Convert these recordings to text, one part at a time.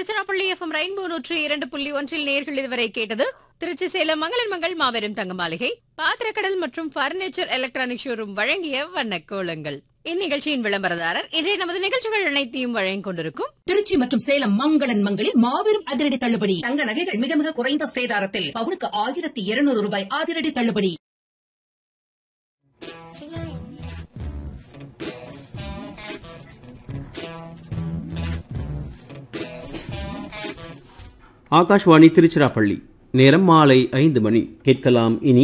Tiruchirappalli FM rainbow நூற்றி இரண்டு புள்ளி ஒன்றில் நேர்கள் இதுவரை கேட்டது திருச்சி சேலம் மங்களிர் மங்கள் மாபெரும் தங்க மாளிகை பாத்திரக்கடல் மற்றும் பர்னிச்சர் எலக்ட்ரானிக் ஷோரூம் வழங்கிய வண்ணக்கோலங்கள் இந்நிகழ்ச்சியின் விளம்பரதாரர் இன்றைய நமது நிகழ்ச்சிகள் அனைத்தையும் வழங்கிக் கொண்டிருக்கும் திருச்சி மற்றும் சேலம் மங்களன் மங்களில் மாபெரும் அதிரடி தள்ளுபடி தங்க நகைகள் மிக மிக குறைந்த சேதாரத்தில் பவுனுக்கு ஆயிரத்தி இருநூறு ரூபாய் அதிரடி தள்ளுபடி ஆகாஷ்வாணி திருச்சிராப்பள்ளி நேரம் மாலை ஐந்து மணி கேட்கலாம் இனி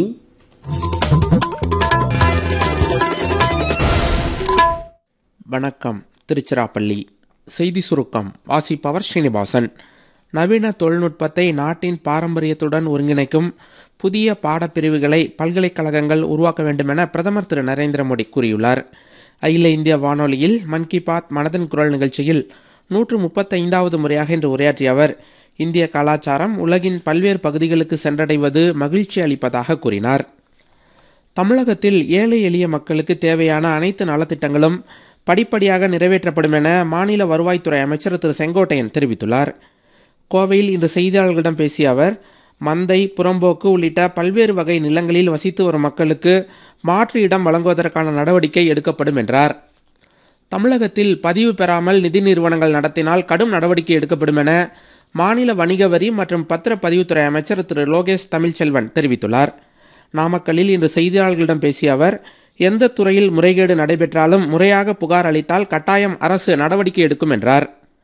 வணக்கம் திருச்சிராப்பள்ளி செய்தி சுருக்கம் வாசிப்பவர் ஸ்ரீனிவாசன் நவீன தொழில்நுட்பத்தை நாட்டின் பாரம்பரியத்துடன் ஒருங்கிணைக்கும் புதிய பாடப்பிரிவுகளை பல்கலைக்கழகங்கள் உருவாக்க வேண்டும் என பிரதமர் திரு நரேந்திர மோடி கூறியுள்ளார் அகில இந்திய வானொலியில் மன் கி பாத் மனதின் குரல் நிகழ்ச்சியில் நூற்று முப்பத்தைந்தாவது முறையாக இன்று உரையாற்றிய அவர் இந்திய கலாச்சாரம் உலகின் பல்வேறு பகுதிகளுக்கு சென்றடைவது மகிழ்ச்சி அளிப்பதாக கூறினார் தமிழகத்தில் ஏழை எளிய மக்களுக்கு தேவையான அனைத்து நலத்திட்டங்களும் படிப்படியாக நிறைவேற்றப்படும் என மாநில வருவாய்த்துறை அமைச்சர் திரு செங்கோட்டையன் தெரிவித்துள்ளார் கோவையில் இன்று செய்தியாளர்களிடம் பேசிய அவர் மந்தை புறம்போக்கு உள்ளிட்ட பல்வேறு வகை நிலங்களில் வசித்து வரும் மக்களுக்கு மாற்று இடம் வழங்குவதற்கான நடவடிக்கை எடுக்கப்படும் என்றார் தமிழகத்தில் பதிவு பெறாமல் நிதி நிறுவனங்கள் நடத்தினால் கடும் நடவடிக்கை எடுக்கப்படும் என மாநில வணிக வரி மற்றும் பத்திரப்பதிவுத்துறை அமைச்சர் திரு லோகேஷ் தமிழ்ச்செல்வன் தெரிவித்துள்ளார் நாமக்கல்லில் இன்று செய்தியாளர்களிடம் பேசிய அவர் எந்த துறையில் முறைகேடு நடைபெற்றாலும் முறையாக புகார் அளித்தால் கட்டாயம் அரசு நடவடிக்கை எடுக்கும் என்றார்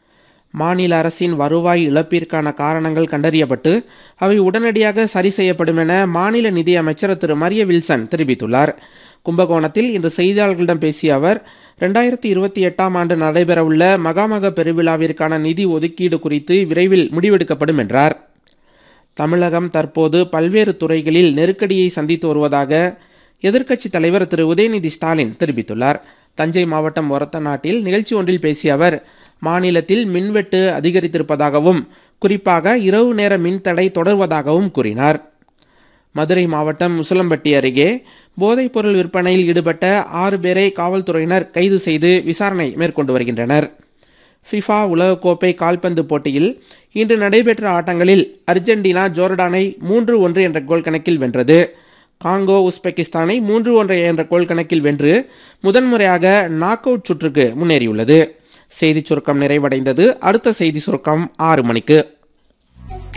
மாநில அரசின் வருவாய் இழப்பிற்கான காரணங்கள் கண்டறியப்பட்டு அவை உடனடியாக சரி செய்யப்படும் என மாநில நிதி அமைச்சர் திரு மரிய வில்சன் தெரிவித்துள்ளார் கும்பகோணத்தில் இன்று செய்தியாளர்களிடம் பேசிய அவர் ரெண்டாயிரத்தி இருபத்தி எட்டாம் ஆண்டு நடைபெறவுள்ள மகாமக பெருவிழாவிற்கான நிதி ஒதுக்கீடு குறித்து விரைவில் முடிவெடுக்கப்படும் என்றார் தமிழகம் தற்போது பல்வேறு துறைகளில் நெருக்கடியை சந்தித்து வருவதாக எதிர்க்கட்சித் தலைவர் திரு உதயநிதி ஸ்டாலின் தெரிவித்துள்ளார் தஞ்சை மாவட்டம் ஒரத்தநாட்டில் நிகழ்ச்சி ஒன்றில் பேசிய அவர் மாநிலத்தில் மின்வெட்டு அதிகரித்திருப்பதாகவும் குறிப்பாக இரவு நேர மின்தடை தொடர்வதாகவும் கூறினார் மதுரை மாவட்டம் முசலம்பட்டி அருகே போதைப்பொருள் விற்பனையில் ஈடுபட்ட ஆறு பேரை காவல்துறையினர் கைது செய்து விசாரணை மேற்கொண்டு வருகின்றனர் ஃபிஃபா உலகக்கோப்பை கால்பந்து போட்டியில் இன்று நடைபெற்ற ஆட்டங்களில் அர்ஜென்டினா ஜோர்டானை மூன்று ஒன்று என்ற கோல் கணக்கில் வென்றது காங்கோ உஸ்பெகிஸ்தானை மூன்று ஒன்று என்ற கோல் கணக்கில் வென்று முதன்முறையாக நாக் அவுட் சுற்றுக்கு முன்னேறியுள்ளது செய்திச் சுருக்கம் நிறைவடைந்தது அடுத்த செய்தி சுருக்கம் ஆறு மணிக்கு